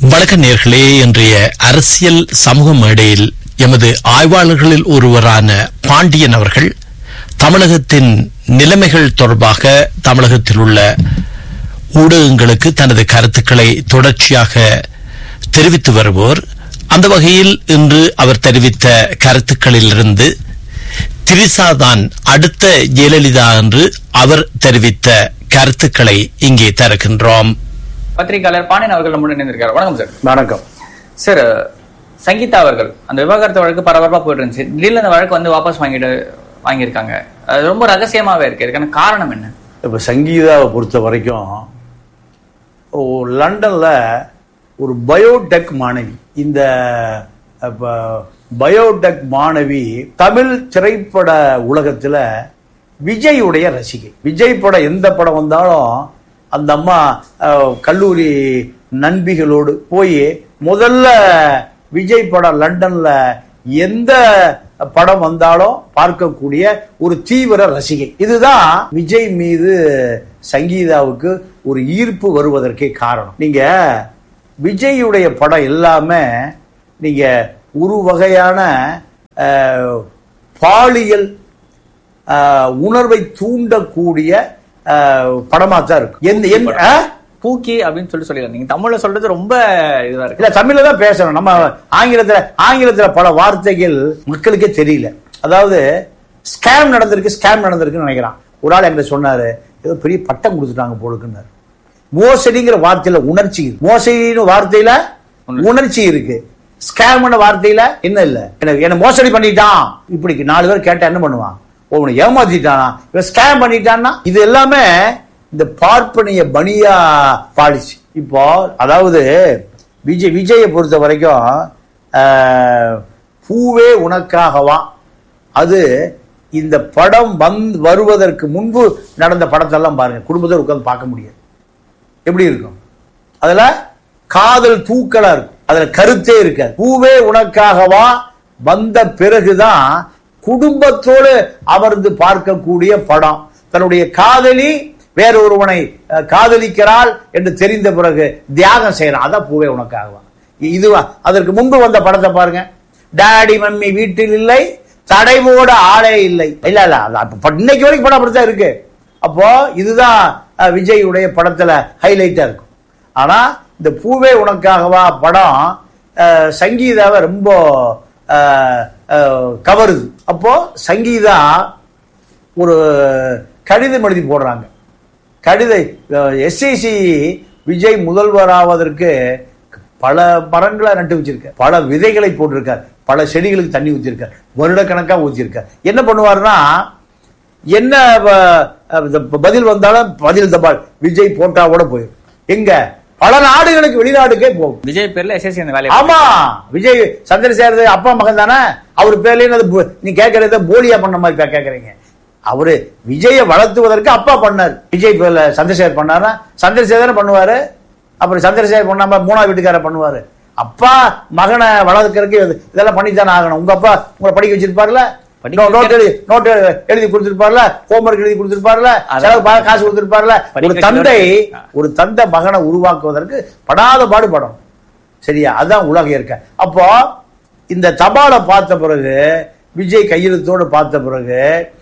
வணக்க நேர்களே இன்றைய அரசியல் சமூக மேடையில் எமது ஆய்வாளர்களில் ஒருவரான பாண்டியன் அவர்கள் தமிழகத்தின் நிலைமைகள் தொடர்பாக தமிழகத்தில் உள்ள ஊடகங்களுக்கு தனது கருத்துக்களை தொடர்ச்சியாக தெரிவித்து வருவோர் அந்த வகையில் இன்று அவர் தெரிவித்த கருத்துக்களிலிருந்து திரிசா தான் அடுத்த ஜெயலலிதா என்று அவர் தெரிவித்த கருத்துக்களை இங்கே தருகின்றோம் பத்திரிகையாளர் பாண்டியன் அவர்கள் நம்முடன் இணைந்திருக்காரு வணக்கம் சார் வணக்கம் சார் சங்கீதா அவர்கள் அந்த விவாகரத்து வழக்கு பரபரப்பா போயிட்டு இருந்துச்சு திடீர்னு அந்த வழக்கு வந்து வாபஸ் வாங்கிட்டு வாங்கியிருக்காங்க அது ரொம்ப ரகசியமாவே இருக்கு இதுக்கான காரணம் என்ன இப்போ சங்கீதாவை பொறுத்த வரைக்கும் ஓ, லண்டன்ல ஒரு பயோடெக் மாணவி இந்த அப்ப, பயோடெக் மாணவி தமிழ் திரைப்பட உலகத்துல விஜயுடைய ரசிகை விஜய் படம் எந்த படம் வந்தாலும் அந்த அம்மா அஹ், கல்லூரி நண்பிகளோடு போய் முதல்ல விஜய் படம் லண்டன்ல எந்த படம் வந்தாலும் பார்க்கக்கூடிய ஒரு தீவிர ரசிகை இதுதான் விஜய் மீது சங்கீதாவுக்கு ஒரு ஈர்ப்பு வருவதற்கே காரணம் நீங்க விஜயுடைய படம் எல்லாமே நீங்க ஒரு வகையான அஹ், பாலியல் அஹ், உணர்வை தூண்டக்கூடிய படமா தான் இருக்கும் எந்த எந்த ஆ? பூக்கி அப்படின்னு சொல்லி சொல்லிடுறாங்க நீங்க தமிழ்ல சொல்றது ரொம்ப இதுவா இருக்கு இல்ல தமிழ்ல தான் பேசணும் நம்ம ஆங்கிலத்துல ஆங்கிலத்துல பல வார்த்தைகள் மக்களுக்கே தெரியல அதாவது ஸ்கேம் நடந்திருக்கு ஸ்கேம் நடந்திருக்குன்னு நினைக்கிறான் ஒரு ஆள் என்கிட்ட சொன்னாரு ஏதோ பெரிய பட்டம் கொடுத்துட்டாங்க போலுக்குன்னாரு மோசடிங்கிற வார்த்தையில உணர்ச்சி இருக்கு. மோசடின்னு வார்த்தையில உணர்ச்சி இருக்கு ஸ்கேம்னு வார்த்தையில என்ன இல்ல எனக்கு என்ன மோசடி பண்ணிட்டான் இப்படி நாலு பேர் கேட்டா என்ன பண்ணுவான் உன்னை ஏமாத்திட்டானா இவன் ஸ்கேம் பண்ணிட்டான்னா இது எல்லாமே இந்த பார்ப்பனிய பனியா பாலிசி இப்போ அதாவது விஜய் விஜயை பொறுத்த வரைக்கும் ஆஹ், பூவே உனக்காகவா அது இந்த படம் வந்து வருவதற்கு முன்பு நடந்த படத்தெல்லாம் பாருங்க குடும்பத்தோடு உட்கார்ந்து பார்க்க முடியாது எப்படி இருக்கும் அதுல காதல் தூக்கலா இருக்கும் அதுல கருத்தே இருக்காது பூவே உனக்காகவா வந்த பிறகுதான் குடும்பத்தோடு அமர்ந்து பார்க்கக்கூடிய படம் தன்னுடைய காதலி வேறொருவனை அஹ், காதலிக்கிறாள் என்று தெரிந்த பிறகு தியாகம் செய்யறான் அதான் பூவே உனக்காகவா இதுவா அதற்கு முன்பு வந்த படத்தை பாருங்க டாடி மம்மி வீட்டில் இல்லை தடை போட ஆளே இல்லை இல்ல இல்ல அது அப்ப இன்னைக்கு வரைக்கும் படம் அப்படித்தான் இருக்கு அப்போ இதுதான் அஹ், விஜயுடைய படத்துல ஹைலைட்டா இருக்கும் ஆனா இந்த பூவே உனக்காகவா படம் அஹ், சங்கீதாவை ரொம்ப அஹ், அஹ், கவருது அப்போ சங்கீதா ஒரு கடிதம் எழுதி போடுறாங்க கடித எஸ்ஐசி விஜய் முதல்வராவதற்கு பல மரங்களை நட்டு வச்சிருக்கார் பல விதைகளை போட்டிருக்கார் பல செடிகளுக்கு தண்ணி ஊத்திருக்கார் வருடக்கணக்கா ஊத்திருக்கார் என்ன பண்ணுவாருன்னா என்ன வ- இந்த பதில் வந்தாலும் பதில் தபால் விஜய் போட்டாவோட போயிடும் எங்க பல நாடுகளுக்கு வெளிநாடுக்கே போகும் விஜய் பேர்ல எஸ்எஸ்சி அந்த வேலையை ஆமா விஜய் சந்திரசேகர் அப்பா மகன் தானே அவர் பேர்லயே அது போ- நீ கேட்கறத போலியா பண்ண மாதிரி பே- கேட்கறீங்க அவரு விஜயை வளர்த்துவதற்கு அப்பா பண்ணார் விஜய் பேர்ல சந்திரசேகர் பண்ணாரா சந்திரசேகர் பண்ணுவாரு அப்புறம் சந்திரசேகர் பண்ணாம மூணாவது வீட்டுக்காரர் பண்ணுவாரு அப்பா மகனை வளர்க்கறதுக்கு இது- இதெல்லாம் பண்ணித்தானே ஆகணும் உங்க அப்பா உங்களை படிக்க வச்சிருப்பாருல படிக்க நோ- நோட் எழுதி நோட் எழுதி கொடுத்திருப்பாருல ஹோம்ஒர்க் எழுதி கொடுத்திருப்பாருல அதான். செலவு பா- காசு கொடுத்திருப்பாருல ஒரு படிக்க தந்தை வச்சதோட- ஒரு தந்தை மகனை உருவாக்குவதற்கு படாத பாடுபடும் சரியா அதான் உலகம் இருக்க அப்போ இந்த தபாலை பார்த்த பிறகு விஜய் கையெழுத்தோடு பார்த்த பிறகு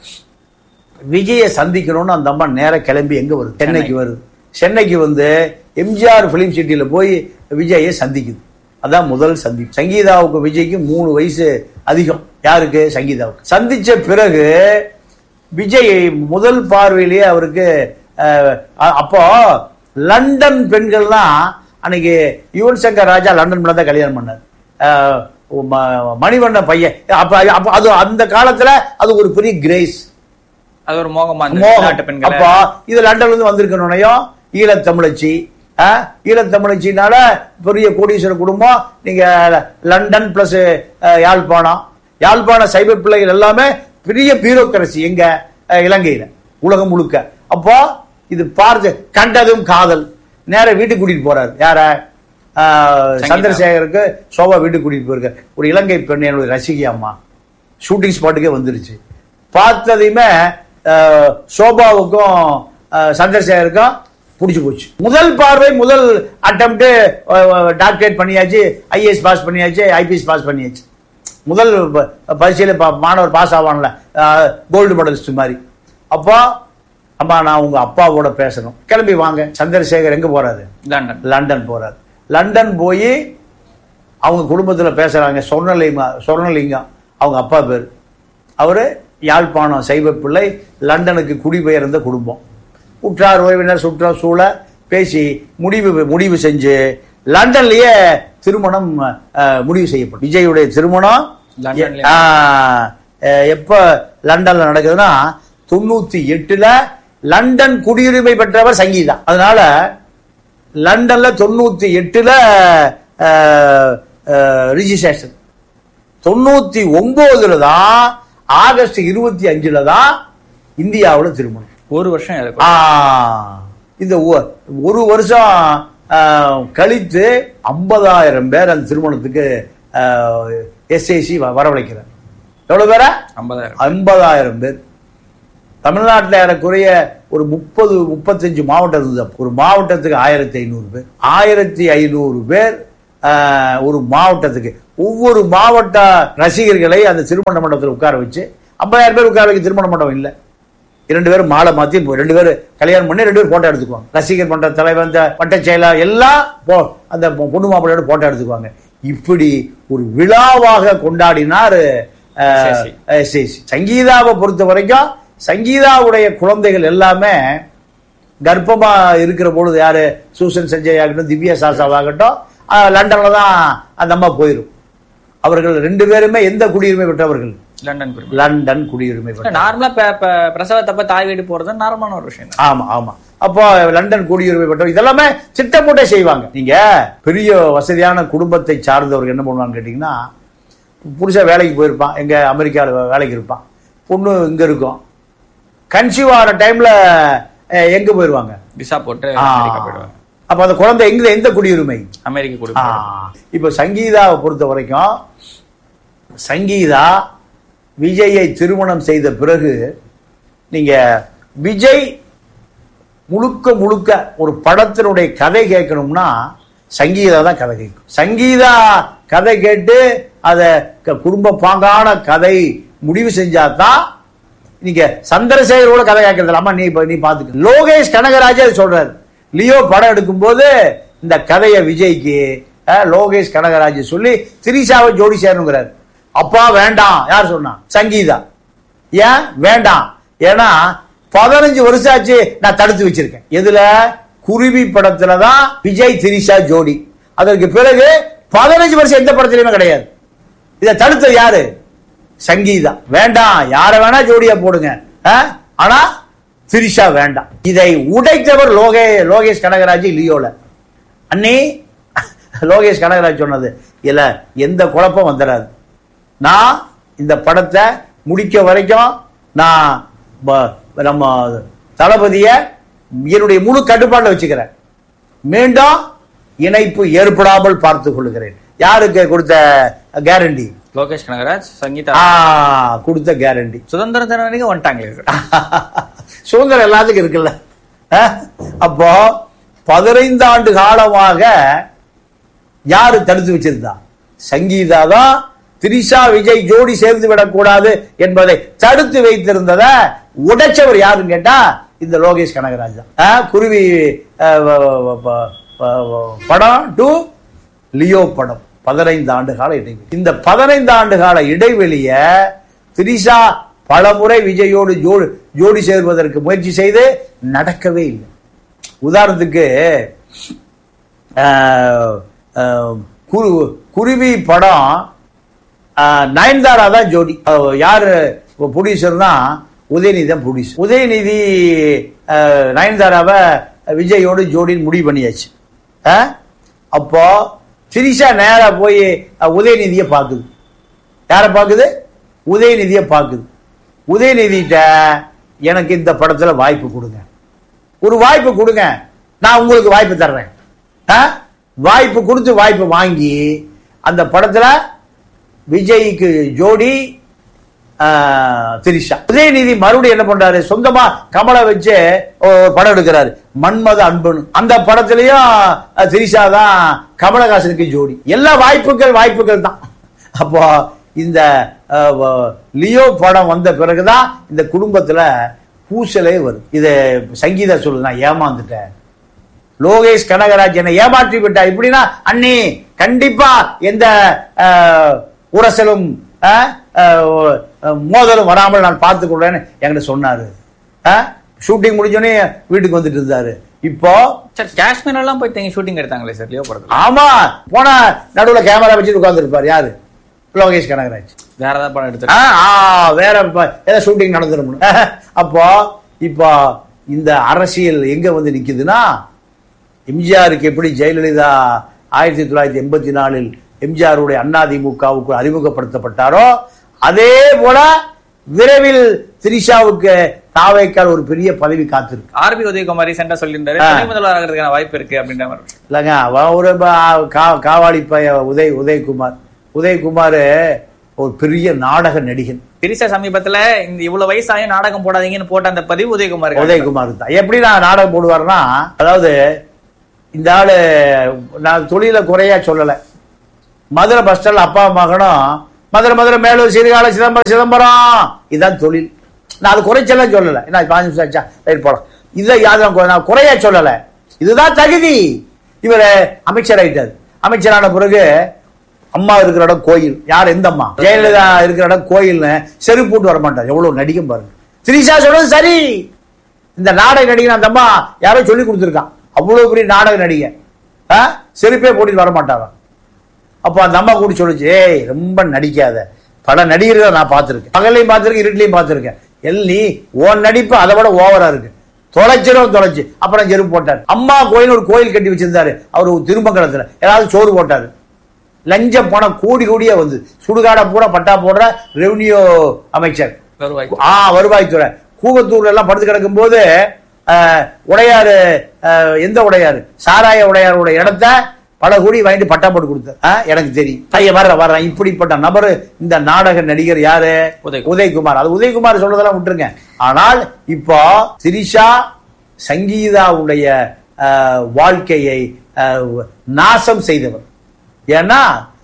விஜயை சந்திக்கணும்னு அந்த அம்மா நேரா கிளம்பி எங்க வருது சென்னைக்கு வருது சென்னைக்கு வந்து எம்ஜிஆர் பிலிம் சிட்டியில போய் விஜயை சந்திக்குது அதான் முதல் சந்திப்பு சங்கீதாவுக்கு விஜய்க்கு மூணு வயசு அதிகம் யாருக்கு சங்கீதாவுக்கு சந்திச்ச பிறகு விஜய் முதல் பார்வையிலேயே அவருக்கு அஹ், அ- அப்போ லண்டன் பெண்கள்லாம் அன்னைக்கு யுவன் சங்கர் ராஜா லண்டன் பண்ண தான் கல்யாணம் பண்ணார் அஹ், ம- மணிவண்ண பையன் அப்ப அப்ப அது அந்த காலத்துல அது ஒரு பெரிய கிரேஸ் அது ஒரு மோகமா அந்த மோகம் நாட்டு பெண்கள் அப்போ இது லண்டன்ல இருந்து வந்திருக்கணும் ஈழத்தமிழச்சி ஆ, ஈழத்தமிழச்சினால பெரிய கோடீஸ்வர குடும்பம் நீங்க லண்டன் பிளஸ் யாழ்ப்பாணம் யாழ்ப்பாண சைபர் பிள்ளைகள் எல்லாமே பெரிய பியூரோக்ரசி எங்க அஹ், இலங்கையில உலகம் முழுக்க அப்போ இது பார்த்து கண்டதும் காதல் நேரா வீட்டுக்கு கூட்டிட்டு போறாரு யார ஆஹ், சங்கீதா. சந்திரசேகருக்கு சோபா வீட்டுக்கு கூட்டிட்டு போயிருக்காரு ஒரு இலங்கை பெண் என்னுடைய ரசிகை அம்மா ஷூட்டிங் ஸ்பாட்டுக்கே வந்துருச்சு பார்த்ததையுமே அஹ், சோபாவுக்கும் அஹ், சந்திரசேகருக்கும் புடிச்சு போச்சு முதல் பார்வை முதல் அட்டம்ப்ட் டாக்டரேட் பண்ணியாச்சு ஐஏஎஸ் பாஸ் பண்ணியாச்சு ஐபிஎஸ் பாஸ் பண்ணியாச்சு முதல் ப- பரீட்சையில ப- மாணவர் பாஸ் ஆவான்ல கோல்டு மெடலிஸ்ட் மாதிரி அப்போ அம்மா நான் உங்க அப்பாவோட பேசணும் கிளம்பி வாங்க சந்திரசேகர் எங்க போறாரு லண்டன் லண்டன் போறாரு லண்டன் போய் அவங்க குடும்பத்துல பேசுறாங்க சொர்ணலிங்கம் சொர்ணலிங்கம் அவங்க அப்பா பேர் அவரு யாழ்ப்பாணம் சைவ பிள்ளை லண்டனுக்கு குடிபெயர்ந்த குடும்பம் உற்றார் உறவினர் சுற்றார் சூழ பேசி முடிவு முடிவு செஞ்சு லண்டன்லயே திருமணம் அஹ், முடிவு செய்யப்படும் விஜயுடைய திருமணம் லண்டன்லயே. ஆஹ், அஹ், எப்ப லண்டன்ல நடக்குதுன்னா தொண்ணூத்தி எட்டுல லண்டன் குடியுரிமை பெற்றவர் சங்கீதா அதனால லண்டன்ல தொண்ணூத்தி எட்டுல ரிஜிஸ்ட்ரேஷன் தொண்ணூத்தி ஒன்பதுல தான் ஆகஸ்ட் இருபத்தி அஞ்சுல தான் இந்தியாவுல திருமணம் ஒரு வருஷம் இருக்கு ஆ, இந்த ஒ- ஒரு வருஷம் ஆ, கழித்து ஐம்பதாயிரம் பேர் அந்த திருமணத்துக்கு எஸ்ஐசி வரவழைக்கிறார் எவ்வளவு பேரா ஐம்பதாயிரம் ஐம்பதாயிரம் பேர் தமிழ்நாட்டில் ஏறக்குறைய ஒரு முப்பது முப்பத்தஞ்சு மாவட்டம் இருந்தது அப்போ. ஒரு மாவட்டத்துக்கு ஆயிரத்தி ஐநூறு பேர் ஆயிரத்தி ஐநூறு பேர் ஆஹ், ஒரு மாவட்டத்துக்கு ஒவ்வொரு மாவட்ட ரசிகர்களை அந்த திருமண மண்டபத்தில் உட்கார வச்சு ஐம்பதாயிரம் பேர் உட்கார வைக்க திருமண மண்டபம் இல்லை இரண்டு பேரும் மாலை மாத்தி இப்போ ரெண்டு பேரும் கல்யாணம் பண்ணி ரெண்டு பேரும் போட்டோ எடுத்துக்குவாங்க ரசிகர் மன்ற தலைவர் இந்த வட்ட செயலர் எல்லாம் போ அந்த பொண்ணு மாப்பிள்ளையோட போட்டோ எடுத்துக்குவாங்க இப்படி ஒரு விழாவாக கொண்டாடினார் SSC. எஸ்ஏசி சங்கீதாவை பொறுத்த வரைக்கும் சங்கீதாவுடைய குழந்தைகள் எல்லாமே கர்ப்பமா இருக்கிற பொழுது யாரு சூசன் சஞ்சய் ஆகட்டும் திவ்யா சாசாவாகட்டும் ஆஹ், லண்டன்ல தான் அந்த அம்மா போயிரும் அவர்கள் ரெண்டு பேருமே எந்த குடியுரிமை பெற்றவர்கள் லண்டன் குடும்பம் லண்டன் குடியுரிமை பெற்றவர்கள் நார்மலா பிரசவத்தப்ப தாய் வீடு போறது நார்மலான ஒரு விஷயம் தான் ஆமா ஆமா அப்போ லண்டன் குடியுரிமை பெற்றவர் இதெல்லாமே திட்டமிட்டே செய்வாங்க நீங்க பெரிய வசதியான குடும்பத்தை சார்ந்தவர்கள் என்ன பண்ணுவாங்க கேட்டீங்கன்னா புருஷன் வேலைக்கு போயிருப்பான் எங்க அமெரிக்காவில் வேலைக்கு இருப்பான் பொண்ணு இங்க இருக்கும் கன்சீவ் ஆகிற டைம்ல அஹ், எங்க போயிருவாங்க விசா போட்டு ஆ. அமெரிக்கா போயிடுவாங்க அப்ப அந்த குழந்தை எங்க எந்த குடியுரிமை அமெரிக்க ஆ, குடும்பம் இப்ப சங்கீதாவை பொறுத்த வரைக்கும் சங்கீதா விஜயை திருமணம் செய்த பிறகு நீங்க விஜய் முழுக்க முழுக்க ஒரு படத்தினுடைய கதை கேட்கணும்னா சங்கீதா தான் கதை கேட்கும் சங்கீதா கதை கேட்டு அத க- குடும்ப பாங்கான கதை முடிவு செஞ்சாதான் நீங்க சந்திரசேகரோட கதை கேட்கறது அம்மா நீ இப்ப நீ பாத்துக்க லோகேஷ் கனகராஜ் அது சொல்றாரு லியோ படம் எடுக்கும்போது இந்த கதையை விஜய்க்கு அஹ், லோகேஷ் கனகராஜ் சொல்லி திரிஷாவை ஜோடி சேரணுங்கிறாரு அப்பா வேண்டாம் யார் சொன்னா சங்கீதா ஏன் வேண்டாம் ஏன்னா பதினஞ்சு வருஷம் ஆச்சு நான் தடுத்து வச்சிருக்கேன் எதுல குருவி படத்துல தான் விஜய் திரிஷா ஜோடி அதற்கு பிறகு பதினஞ்சு வருஷம் எந்த படத்திலுமே கிடையாது இதை தடுத்தது யாரு சங்கீதா வேண்டாம் யார வேணா ஜோடியா போடுங்க ஆ? ஆனா திரிஷா வேண்டாம் இதை உடைத்தவர் லோகே லோகேஷ் கனகராஜ் லியோல அண்ணி லோகேஷ் கனகராஜ் சொன்னது இல்ல எந்த குழப்பம் வந்துடாது நான் இந்த படத்தை முடிக்க வரைக்கும் நான் ப- நம்ம தளபதிய என்னுடைய முழு கட்டுப்பாட்டில் வச்சுக்கிறேன் மீண்டும் இணைப்பு ஏற்படாமல் பார்த்துக் கொள்கிறேன் யாருக்கு கொடுத்த கேரண்டி லோகேஷ் கனகராஜ் சங்கீதா ஆ கொடுத்த கேரண்டி சுதந்திர தின வரைக்கும் வந்துட்டாங்களே சுதந்திரம் எல்லாத்துக்கும் இருக்குல்ல அஹ்? அப்போ பதினைந்து ஆண்டு காலமாக யாரு தடுத்து வச்சிருந்தா சங்கீதா தான் திரிஷா விஜய் ஜோடி சேர்ந்து விடக்கூடாது என்பதை தடுத்து வைத்திருந்ததை உடைச்சவர் யாருன்னு கேட்டா இந்த லோகேஷ் கனகராஜ் தான் அஹ், குருவி அஹ், வ- வ- வ- வ- வ- படம் டு லியோ படம் பதினைந்து ஆண்டு கால இடைவெளி இந்த பதினைந்து ஆண்டு கால இடைவெளிய திரிஷா பலமுறை விஜயோடு ஜோடி ஜோடி சேர்வதற்கு முயற்சி செய்து நடக்கவே இல்லை உதாரணத்துக்கு ஆஹ், ஆஹ், குரு குருவி படம் ஆஹ், நயன்தாரா தான் ஜோடி ஆஹ், யாரு ப்ரொடியூசர்னா உதயநிதி தான் ப்ரொடியூசர் உதயநிதி ஆஹ், நயன்தாராவை விஜயோடு ஜோடின்னு முடிவு பண்ணியாச்சு ஆஹ்? அப்போ திரிஷா நேரா போய் அஹ், உதயநிதியை பார்க்குது யாரை பார்க்குது உதயநிதியை பார்க்குது உதயநிதிட்ட எனக்கு இந்த படத்துல வாய்ப்பு கொடுங்க ஒரு வாய்ப்பு கொடுங்க நான் உங்களுக்கு வாய்ப்பு தர்றேன் ஆ? வாய்ப்பு கொடுத்து வாய்ப்பு வாங்கி அந்த படத்துல விஜய்க்கு ஜோடி ஆஹ், திரிஷா உதயநிதி மறுபடியும் என்ன பண்றாரு சொந்தமா கமலை வச்சு ஒரு படம் எடுக்கிறாரு மன்மத அன்பனு அந்த படத்திலையும் அஹ், திரிஷா தான் கமலஹாசனுக்கு ஜோடி எல்லா வாய்ப்புகள் வாய்ப்புகள் தான் அப்போ இந்த அஹ், வ- லியோ படம் வந்த பிறகுதான் இந்த குடும்பத்துல பூசலே வரும் இத சங்கீதா சொல்லுது நான் ஏமாந்துட்டேன் லோகேஷ் கனகராஜ் என்னை ஏமாற்றி விட்டா இப்படின்னா அண்ணி கண்டிப்பா எந்த அஹ், உரசலும் அஹ், அஹ், மோதலும் வராமல் நான் பார்த்துக்கொள்றேன்னு என்கிட்ட சொன்னாரு ஷூட்டிங் முடிஞ்சோடனே வீட்டுக்கு வந்துட்டு இருந்தாரு இப்போ சார் காஷ்மீர் எல்லாம் போய் தங்கி ஷூட்டிங் எடுத்தாங்களே சார் லியோ படத்துல ஆமா போன நடுவுல கேமரா வச்சுட்டு உட்கார்ந்துருப்பார் யாரு லோகேஷ் கனகராஜ் வேற ஏதாவது படம் எடுத்து ஆ, ஆ, வேற ப- ஏதோ ஷூட்டிங் நடந்துரும் அப்போ இப்போ இந்த அரசியல் எங்க வந்து நிக்குதுன்னா எம்ஜிஆருக்கு எப்படி ஜெயலலிதா ஆயிரத்தி தொள்ளாயிரத்தி எண்பத்தி நாலில் எம்ஜிஆருடைய அதிமுகவுக்கு அறிமுகப்படுத்தப்பட்டாரோ அதே போல விரைவில் திரிஷாவுக்கு தாவைக்கால் ஒரு பெரிய பதவி காத்திருக்கு ஆர்பி உதயகுமார் ரீசெண்டா சொல்லியிருந்தாரு ஆ. துணை முதல்வர் ஆகிறதுக்கான வாய்ப்பு இருக்கு அப்படின்ற மாதிரி இல்லைங்க அவன் ஒரு ப- கா- காவாலி பைய உதய் உதயகுமார் உதயகுமார் ஒரு பெரிய நாடக நடிகன் திரிசா சமீபத்துல இந்த இவ்வளவு வயசாயும் நாடகம் போடாதீங்கன்னு போட்ட அந்த பதிவு உதயகுமார் உதயகுமார் தான் எப்படி நான் நாடகம் போடுவார்னா அதாவது இந்த ஆளு நான் தொழில குறையா சொல்லல மதுரை பஸ் ஸ்டாண்ட்ல அப்பா மகனும் மதுரை மதுரை மேலூர் சீர்காழி சிதம்பரம் சிதம்பரம் இதான் தொழில் நான் அது குறைச்செல்லாம் சொல்லல என்ன பாஞ்சு நிமிஷம் ஆச்சா ரைட் போலாம் இதை யாரும் கு- நான் குறையா சொல்லல இதுதான் தகுதி இவர் அமைச்சர் ஆயிட்டார் அமைச்சரான பிறகு அம்மா இருக்கிற இடம் கோயில் யார் எந்த அம்மா ஜெயலலிதா இருக்கிற இடம் கோயில்னு செருப்பு போட்டு வர மாட்டார் எவ்வளவு நடிக்கும் பாருங்க திரிஷா சொல்றது சரி இந்த நாடக நடிகன் அந்த அம்மா யாரோ சொல்லி கொடுத்துருக்கான் அவ்வளவு பெரிய நாடக நடிகன் ஆ? செருப்பே போட்டுட்டு வர மாட்டாராம் அப்போ அந்த அம்மா கூட சொல்லுச்சு ஏய் ரொம்ப நடிக்காத பல நடிகர்களை நான் பார்த்திருக்கேன் பகல்லையும் பார்த்திருக்கேன் இருட்டிலையும் பார்த்திருக்கேன் எல் நீ உன் நடிப்பு அதை விட ஓவரா இருக்கு தொலைச்சிரும் தொலைச்சு அப்புறம் செருப்பு போட்டார் அம்மா கோயில் ஒரு கோயில் கட்டி வச்சிருந்தாரு அவர் திருமங்கலத்துல ஏதாவது சோறு போட்டாரு லஞ்ச பணம் கோடி கோடியா வந்து சுடுகாட பூரா பட்டா போடுற ரெவன்யூ அமைச்சர் வருவாய் ஆ வருவாய்த்துறை கூவத்தூர்ல எல்லாம் படுத்து கிடக்கும் போது உடையாரு அஹ், எந்த உடையாரு சாராய உடையாரோட இடத்த பல கோடி வாங்கிட்டு பட்டா போட்டு கொடுத்தார் ஆ, எனக்கு தெரியும் ஐயா வர்ற வர்றேன் இப்படிப்பட்ட நபரு இந்த நாடக நடிகர் யாரு உதயகுமார். உதயகுமார் அது உதயகுமார் சொல்றதெல்லாம் விட்டுருங்க ஆனால் இப்போ திரிஷா சங்கீதாவுடைய அஹ், வாழ்க்கையை அஹ், நாசம் செய்தவர் ஏன்னா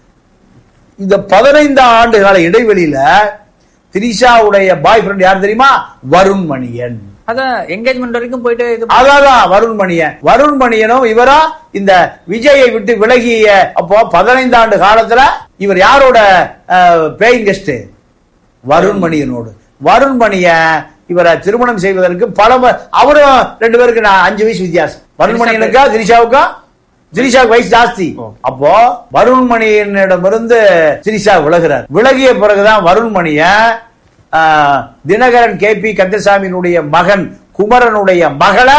இந்த பதினைந்து ஆண்டு கால இடைவெளியில திரிஷாவுடைய பாய் ஃப்ரெண்ட் யார் தெரியுமா வருண் மணியன் அதான் என்கேஜ்மெண்ட் வரைக்கும் போயிட்டு இது அதான் வருண் மணியன் வருண் மணியனும் இவரா இந்த விஜயை விட்டு விலகிய அப்போ பதினைந்து ஆண்டு காலத்துல இவர் யாரோட பேயிங் கெஸ்ட் வருண் மணியனோடு வருண் மணியன் இவரை திருமணம் செய்வதற்கு பல ம- அவரும் ரெண்டு பேருக்கு நான் அஞ்சு வயசு வித்தியாசம் வருண் மணியனுக்கா திரிஷாவுக்கா திரிஷாவுக்கு வயசு ஜாஸ்தி அப்போ வருண் மணியனிடமிருந்து திரிஷா விலகுறார் விலகிய பிறகுதான் வருண் மணியன் ஆஹ், தினகரன் கே பி கந்தசாமியினுடைய மகன் குமரனுடைய மகளை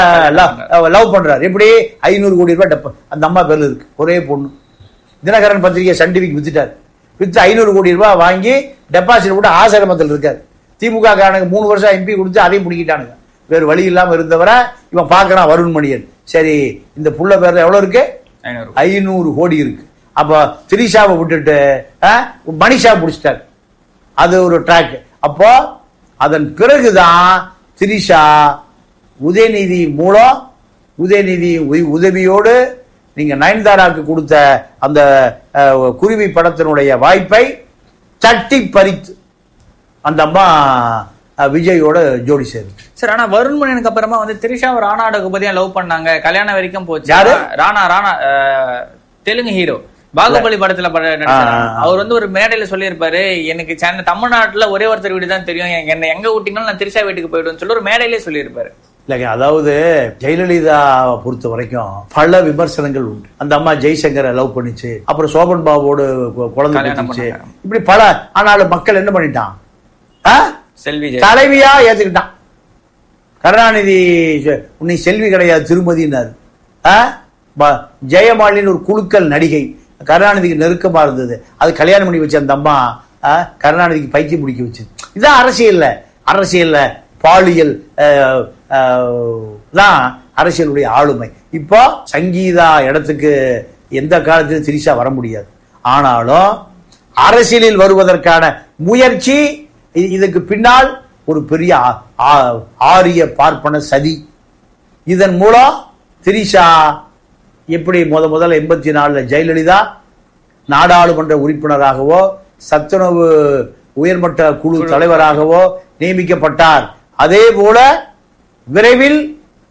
லவ் பண்றாரு எப்படி ஐநூறு கோடி ரூபாய் டெப்ப அந்த அம்மா பேர்ல இருக்கு ஒரே பொண்ணு தினகரன் பத்திரிகை சன் டிவிக்கு வித்துட்டார் வித்து ஐநூறு கோடி ரூபாய் வாங்கி டெபாசிட் போட்டு ஆசிரமத்தில் இருக்காரு திமுக காரனுக்கு மூணு வருஷம் எம்பி கொடுத்து அதையும் பிடிக்கிட்டானுங்க வேறு வழி இல்லாம இருந்தவரை இவன் பார்க்கறான் வருண் மணியன் சரி இந்த புள்ள பேர்ல எவ்வளவு இருக்கு ஐநூறு ஐநூறு கோடி இருக்கு அப்ப திரிஷாவை விட்டுட்டு ஆ, மனிஷா பிடிச்சிட்டாரு அது ஒரு ட்ராக் அப்போ அதன் பிறகுதான் திரிஷா உதயநிதி மூலம் உதயநிதி உ- உதவியோடு நீங்க நயன்தாராக்கு கொடுத்த அந்த அஹ், குருவி படத்தினுடைய வாய்ப்பை தட்டி பறித்து அந்த அம்மா அஹ், விஜயோட ஜோடி சேரும் சார் ஆனா வருண் மணியனுக்கு அப்புறமா வந்து திரிஷா ராணா ரகுபதியா லவ் பண்ணாங்க கல்யாணம் வரைக்கும் போச்சு யாரு? ராணா ராணா அஹ், தெலுங்கு ஹீரோ பாகுபலி படத்துல பட நடிச்சாரு. ஆ, ஆ, ஆ. அவர் வந்து ஒரு மேடையில சொல்லியிருப்பாரு எனக்கு சென்னை தமிழ்நாட்டுல ஒரே ஒருத்தர் வீடு தான் தெரியும் எனக்கு என்ன எங்க விட்டீங்கன்னாலும் நான் திரிஷா வீட்டுக்கு போயிடுவேன்னு சொல்லி ஒரு மேடையிலே சொல்லியிருப்பாரு இல்லைங்க அதாவது ஜெயலலிதா பொறுத்த வரைக்கும் பல விமர்சனங்கள் உண்டு அந்த அம்மா ஜெய்சங்கரை லவ் பண்ணிச்சு அப்புறம் சோபன் பாபுவோடு கு- குழந்தை கல்யாணம் பெற்றுச்சு பண்ணாங்க. இப்படி பல ஆனாலும் மக்கள் என்ன பண்ணிட்டான் ஆ? செல்வி ஜெய தலைவியா ஏத்துக்கிட்டான் கருணாநிதி செ- உன்னை செல்வி கிடையாது திருமதினாரு ஆ? ப- ஜெயமாலின்னு ஒரு குழுக்கள் நடிகை கருணாநிதிக்கு நெருக்கமா இருந்தது அது கல்யாணம் பண்ணி வச்ச அந்த அம்மா ஆ, கருணாநிதிக்கு பைத்தியம் பிடிக்க வச்சு இதான் அரசியல்ல அரசியல்ல பாலியல் அஹ், அஹ், தான் அரசியலுடைய ஆளுமை இப்போ சங்கீதா இடத்துக்கு எந்த காலத்திலும் திரிசா வர முடியாது ஆனாலும் அரசியலில் வருவதற்கான முயற்சி இ- இதுக்கு பின்னால் ஒரு பெரிய ஆ- ஆ- ஆரிய பார்ப்பன சதி இதன் மூலம் திரிஷா எப்படி முத முதல்ல எண்பத்தி நாலுல ஜெயலலிதா நாடாளுமன்ற உறுப்பினராகவோ சத்துணவு உயர்மட்ட குழு தலைவராகவோ நியமிக்கப்பட்டார் அதே போல விரைவில்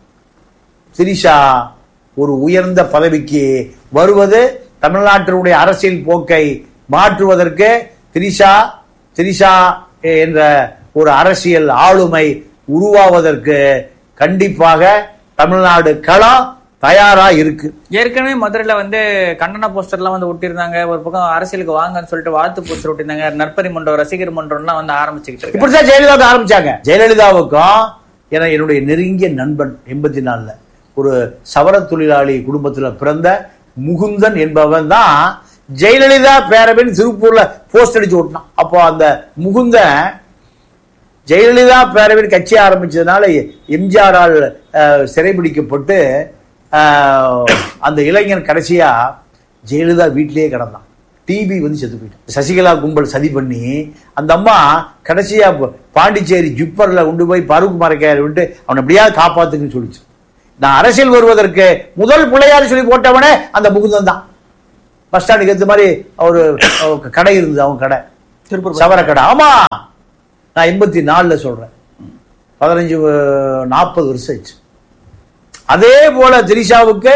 திரிஷா ஒரு உயர்ந்த பதவிக்கு வருவது தமிழ்நாட்டினுடைய அரசியல் போக்கை மாற்றுவதற்கு திரிஷா திரிஷா என்ற ஒரு அரசியல் ஆளுமை உருவாவதற்கு கண்டிப்பாக தமிழ்நாடு களம் தயாரா இருக்கு ஏற்கனவே மதுரையில வந்து கண்டன போஸ்டர்லாம் வந்து ஒட்டியிருந்தாங்க ஒரு பக்கம் அரசியலுக்கு வாங்கன்னு சொல்லிட்டு வாழ்த்து போஸ்டர் ஒட்டியிருந்தாங்க நற்பரி மன்றம் ரசிகர் மன்றம்லாம் வந்து ஆரம்பிச்சுக்கிட்டு இருக்கு இப்படிதான் ஜெயலலிதா ஆரம்பிச்சாங்க ஜெயலலிதாவுக்கும் என என்னுடைய நெருங்கிய நண்பன் எண்பத்தி நாலுல ஒரு சவர தொழிலாளி குடும்பத்துல பிறந்த முகுந்தன் என்பவன் தான் ஜெயலலிதா பேரவின் திருப்பூர்ல போஸ்ட் அடிச்சு ஓட்டினான் அப்போ அந்த முகுந்தன் ஜெயலலிதா பேரவையில் கட்சி ஆரம்பிச்சதுனால எம்ஜிஆரால் அஹ், சிறைபிடிக்கப்பட்டு அஹ், அந்த இளைஞன் கடைசியா ஜெயலலிதா வீட்டிலேயே கிடந்தான் டிபி வந்து செத்து போயிட்டான் சசிகலா கும்பல் சதி பண்ணி அந்த அம்மா கடைசியா ப- பாண்டிச்சேரி ஜிப்பர்ல கொண்டு போய் பருப்பு மறைக்காரு விட்டு அவனை எப்படியாவது காப்பாத்துக்குன்னு சொல்லிச்சு நான் அரசியல் வருவதற்கு முதல் பிள்ளையார் சொல்லி போட்டவனே அந்த முகுந்தன் தான் பஸ் ஸ்டாண்டுக்கு ஏற்ற மாதிரி ஒரு ஒரு கடை இருந்தது அவன் கடை திருப்பூர் சவர கடை ஆமா நான் எண்பத்தி நாலுல சொல்றேன் பதினஞ்சு நாற்பது வருஷம் ஆச்சு அதே போல திரிஷாவுக்கு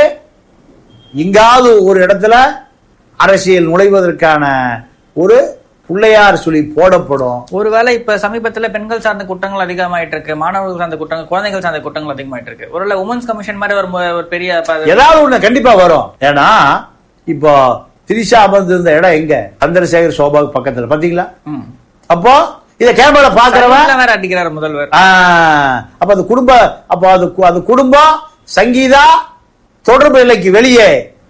எங்காவது ஒரு இடத்துல அரசியல் நுழைவதற்கான ஒரு பிள்ளையார் சொல்லி போடப்படும் ஒருவேளை இப்ப சமீபத்துல பெண்கள் சார்ந்த குற்றங்கள் அதிகமாயிட்டு இருக்கு மாணவர்கள் சார்ந்த குற்றங்கள் குழந்தைகள் சார்ந்த குற்றங்கள் அதிகமாயிட்டு இருக்கு ஒருவேளை உமன்ஸ் கமிஷன் மாதிரி ஒரு மு- ஒரு பெரிய ப- ஏதாவது ஒண்ணு கண்டிப்பா வரும் ஏன்னா இப்போ திரிஷா அமர்ந்திருந்த இடம் எங்க சந்திரசேகர் சோபா பக்கத்துல பாத்தீங்களா ம். அப்போ இத கேமரா பாக்குறவன் சைட்ல வேற அடிக்கிறார் முதல்வர் ஆ, அப்ப அது குடும்ப அப்ப அது கு- அது குடும்பம் சங்கீதா தொடர்பு எல்லைக்கு வெளியே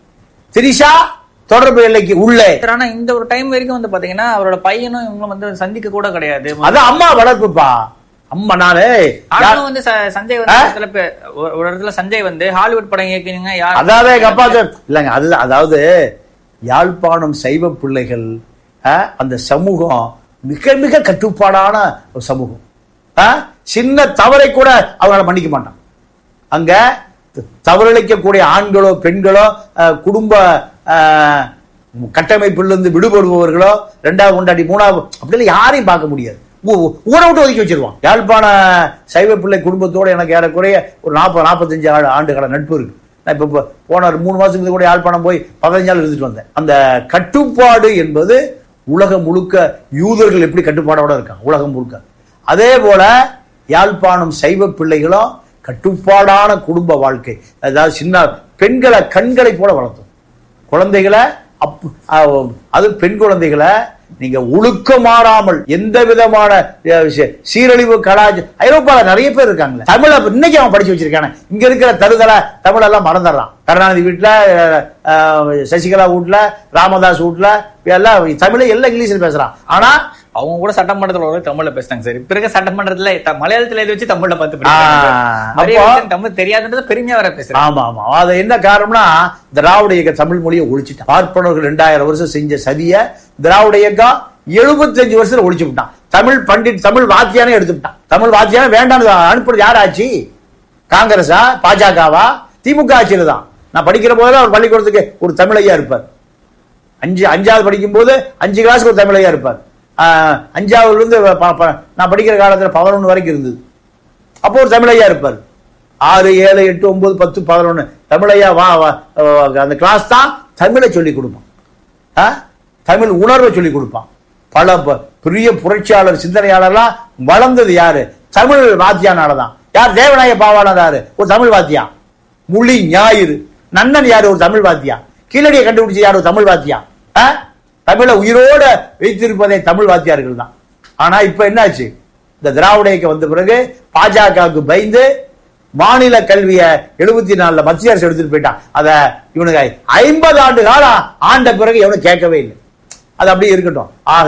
திரிஷா தொடர்பு எல்லைக்கு உள்ளே ஆனா இந்த ஒரு டைம் வரைக்கும் வந்து பாத்தீங்கன்னா அவரோட பையனும் இவங்களும் வந்து சந்திக்க கூட கிடையாது அது அம்மா வளர்ப்புப்பா அம்மா நானு ஆனாலும் வந்து ச- சஞ்சய் வந்து ஒரு இடத்துல பே- ஒரு- ஒரு இடத்துல சஞ்சய் வந்து ஹாலிவுட் படம் இயக்கினீங்க யார் அதாவது எங்க அப்பா சொ- இல்லைங்க அது அதாவது யாழ்ப்பாணம் சைவ பிள்ளைகள் ஆ, அந்த சமூகம் மிக மிக கட்டுப்பாடான ஒரு சமூகம் ஆ, சின்ன தவறை கூட அவங்களால மன்னிக்க மாட்டான் அங்க த- தவறிழைக்கக்கூடிய ஆண்களோ பெண்களோ அஹ், குடும்ப அஹ், கட்டமைப்பிலிருந்து விடுபடுபவர்களோ ரெண்டாவது கொண்டாடி மூணாவது அப்படிலாம் யாரையும் பார்க்க முடியாது ஊ- ஊரை விட்டு ஒதுக்கி வச்சிருவான் யாழ்ப்பாண சைவ பிள்ளை குடும்பத்தோட எனக்கு ஏறக்குறைய ஒரு நாற்பது நாற்பத்தஞ்சு ஆண்டுகள நட்பு இருக்கு நான் இப்ப இப்ப போன ஒரு மூணு மாசத்துக்கு கூட யாழ்ப்பாணம் போய் பதினஞ்சு நாள் இருந்துட்டு வந்தேன் அந்த கட்டுப்பாடு என்பது உலகம் முழுக்க யூதர்கள் எப்படி கட்டுப்பாடோட இருக்காங்க உலகம் முழுக்க அதே போல யாழ்ப்பாணம் சைவ பிள்ளைகளும் கட்டுப்பாடான குடும்ப வாழ்க்கை அதாவது சின்ன பெண்களை கண்களை போல வளர்த்தோம் குழந்தைகளை அப் அஹ், அது பெண் குழந்தைகளை நீங்க ஒழுக்க மாறாமல் எந்த விதமான அஹ், சீ- சீரழிவு கலாச்சார ஐரோப்பால நிறைய பேர் இருக்காங்களே தமிழ இன்னைக்கு அவன் படிச்சு வச்சிருக்கானே இங்க இருக்கிற தருதலை தமிழ் எல்லாம் மறந்துடுறான் கருணாநிதி வீட்டுல அஹ், அஹ், சசிகலா வீட்டுல ராமதாஸ் வீட்டுல எல்லாம் தமிழை எல்லாம் இங்கிலீஷ்ல பேசுறான் ஆனா அவங்க கூட சட்டமன்றத்துல ஒரு தமிழ்ல பேசினாங்க சரி பிறகு சட்டமன்றத்துல த- மலையாளத்துல எழுதி வச்சு தமிழ்ல பார்த்து ஆ, பேசுறாங்க. நிறைய அப்போ- விஷயம் தமிழ் தெரியாதுன்றது பெருமையா வர பேசுறாங்க ஆமா ஆமா அது என்ன காரணம்னா திராவிட இயக்க தமிழ் மொழியை ஒழிச்சிட்டான் பார்ப்பனர்கள் ரெண்டாயிரம் வருஷம் செஞ்ச சதிய திராவிட இயக்கம் எழுபத்தஞ்சு வருஷத்துல ஒழிச்சு விட்டான் தமிழ் பண்டிட் தமிழ் வாத்தியானே எடுத்து விட்டான் தமிழ் வாத்தியானே வேண்டாம்னு அனுப்புறது யார் ஆச்சு காங்கிரஸா பாஜகவா திமுக ஆட்சியில தான் நான் படிக்கிற போதெல்லாம் ஒரு பள்ளிக்கூடத்துக்கு ஒரு தமிழையா இருப்பார் அஞ்சு அஞ்சாவது படிக்கும் போது அஞ்சு கிளாஸுக்கு ஒரு தமிழையா இருப்பார் ஆஹ், அஞ்சாவதுல இருந்து ப- ப- நான் படிக்கிற காலத்துல பதினொன்று வரைக்கும் இருந்தது அப்போ ஒரு தமிழையா இருப்பார் ஆறு ஏழு எட்டு ஒன்பது பத்து பதினொன்று தமிழையா வா வா, அஹ், அந்த கிளாஸ் தான் தமிழை சொல்லி கொடுப்பான் ஆ? தமிழ் உணர்வை சொல்லி கொடுப்பான் பல ப- பெரிய புரட்சியாளர் சிந்தனையாளர்லாம் வளர்ந்தது யாரு தமிழ் வாத்தியானால தான் யார் தேவநாய பாவானது யாரு ஒரு தமிழ் வாத்தியா முழி ஞாயிறு நன்னன் யாரு ஒரு தமிழ் வாத்தியா கீழடியை கண்டுபிடிச்சது யாரு ஒரு தமிழ் வாத்தியா ஆ? தமிழை உயிரோட வைத்திருப்பதே தமிழ் வாத்தியார்கள் தான் ஆனா இப்ப என்னாச்சு இந்த திராவிட இயக்கம் வந்த பிறகு பாஜகவுக்கு பயந்து மாநில கல்வியை எழுபத்தி நாலுல மத்திய அரசு எடுத்துட்டு போயிட்டான் அத இவனுக்கு ஐம்பது ஆண்டு காலம் ஆண்ட பிறகு எவனும் கேட்கவே இல்லை அது அப்படியே இருக்கட்டும் ஆக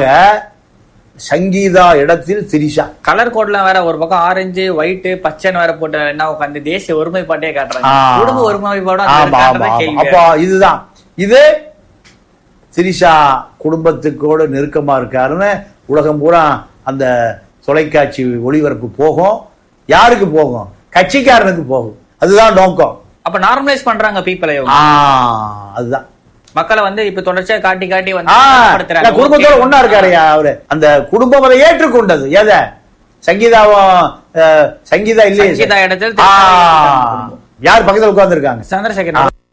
சங்கீதா இடத்தில் திரிஷா கலர் கோட்ல வேற ஒரு பக்கம் ஆரஞ்சு ஒயிட் பச்சைன்னு வேற போட்டு என்ன உட்காந்து தேசிய ஒருமைப்பாட்டே காட்டுறாங்க ஆ. குடும்ப ஒருமைப்பாடும் ஆமா அங்க ஆமா இருக்கான்றத ஆமா. கேள்வி. அப்போ இதுதான் இது திரிஷா குடும்பத்துக்கோடு நெருக்கமா இருக்காருன்னு உலகம் பூரா அந்த தொலைக்காட்சி ஒளிபரப்பு போகும் யாருக்கு போகும் கட்சிக்காரனுக்கு போகும் அதுதான் நோக்கம் அப்ப நார்மலைஸ் பண்றாங்க பீப்பிளை ஆ, அதுதான் மக்களை வந்து இப்ப தொடர்ச்சியா காட்டி காட்டி வந்து ஆ, படுத்துறாங்க. இல்ல, குடும்பத்தோட Okay. ஒன்னா இருக்காருயா அவரு அந்த குடும்பம் அதை ஏற்றுக்கொண்டது எத சங்கீதாவும் அஹ், சங்கீதா இல்லையே சங்கீதா இடத்தில் ஆ, திருச்சாலை யார் பக்கத்துல உட்கார்ந்து இருக்காங்க சந்திரசேகர்